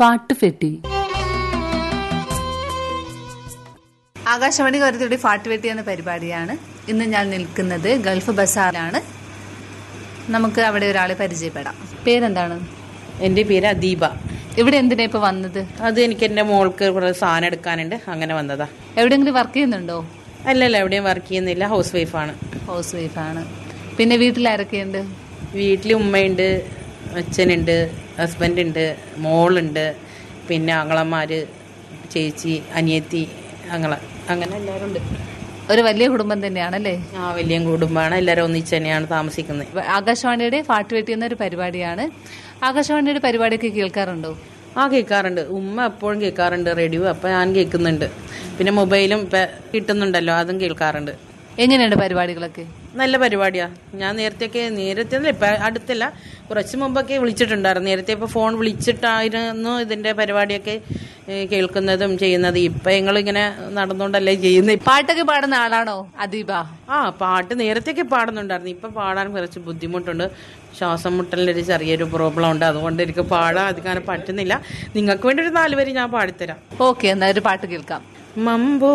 ഫാട്ടുഫെട്ടി ആകാശവാണി കരുത്തിയുടെ ഫാട്ടുവെട്ടി എന്ന പരിപാടിയാണ് ഇന്ന് ഞാൻ നിൽക്കുന്നത് ഗൾഫ് ബസാറിലാണ് നമുക്ക് അവിടെ ഒരാളെ പരിചയപ്പെടാം പേരെന്താണ് എൻ്റെ പേര് അദീബ ഇവിടെ എന്തിനാ ഇപ്പൊ വന്നത് അത് എനിക്ക് എൻ്റെ മോൾക്ക് കുറേ സാധനം എടുക്കാനുണ്ട് അങ്ങനെ വന്നതാ എവിടെയെങ്കിലും വർക്ക് ചെയ്യുന്നുണ്ടോ അല്ലല്ല എവിടെയും വർക്ക് ചെയ്യുന്നില്ല ഹൗസ് വൈഫാണ് ഹൗസ് വൈഫാണ് പിന്നെ വീട്ടിൽ ആരൊക്കെയുണ്ട് വീട്ടിൽ ഉമ്മയുണ്ട് അച്ഛനുണ്ട് ഹസ്ബൻഡുണ്ട് മോളുണ്ട് പിന്നെ ആങ്ങളമാർ ചേച്ചി അനിയത്തി അങ്ങള അങ്ങനെ എല്ലാവരും ഉണ്ട് ഒരു വലിയ കുടുംബം തന്നെയാണല്ലേ ആ വലിയ കുടുംബമാണ് എല്ലാവരും ഒന്നിച്ച് തന്നെയാണ് താമസിക്കുന്നത് ആകാശവാണിയുടെ ഫാട്ടുവെട്ടി എന്നൊരു പരിപാടിയാണ് ആകാശവാണിയുടെ പരിപാടിയൊക്കെ കേൾക്കാറുണ്ടോ ആ കേൾക്കാറുണ്ട് ഉമ്മ എപ്പോഴും കേൾക്കാറുണ്ട് റേഡിയോ അപ്പം ഞാൻ കേൾക്കുന്നുണ്ട് പിന്നെ മൊബൈലും ഇപ്പം കിട്ടുന്നുണ്ടല്ലോ അതും കേൾക്കാറുണ്ട് എങ്ങനെയുണ്ട് പരിപാടികളൊക്കെ നല്ല പരിപാടിയാ ഞാൻ നേരത്തെയൊക്കെ നേരത്തെ ഇപ്പം അടുത്തല്ല കുറച്ച് മുമ്പൊക്കെ വിളിച്ചിട്ടുണ്ടായിരുന്നു നേരത്തെ ഇപ്പോൾ ഫോൺ വിളിച്ചിട്ടായിരുന്നു ഇതിൻ്റെ പരിപാടിയൊക്കെ ഏ, കേൾക്കുന്നതും ചെയ്യുന്നതും ഇപ്പം ഞങ്ങളിങ്ങനെ നടന്നുകൊണ്ടല്ലേ ചെയ്യുന്നത് പാട്ടൊക്കെ പാടുന്ന ആളാണോ അദീബ ആ പാട്ട് നേരത്തെയൊക്കെ പാടുന്നുണ്ടായിരുന്നു ഇപ്പം പാടാൻ കുറച്ച് ബുദ്ധിമുട്ടുണ്ട് ശ്വാസം മുട്ടലിൻ്റെ ഒരു ചെറിയൊരു പ്രോബ്ലം ഉണ്ട് അതുകൊണ്ട് എനിക്ക് പാടാൻ അധികം പറ്റുന്നില്ല നിങ്ങൾക്ക് വേണ്ടി ഒരു നാല് വരി ഞാൻ പാടിത്തരാം ഓക്കെ എന്നാ ഒരു പാട്ട് കേൾക്കാം മമ്പോ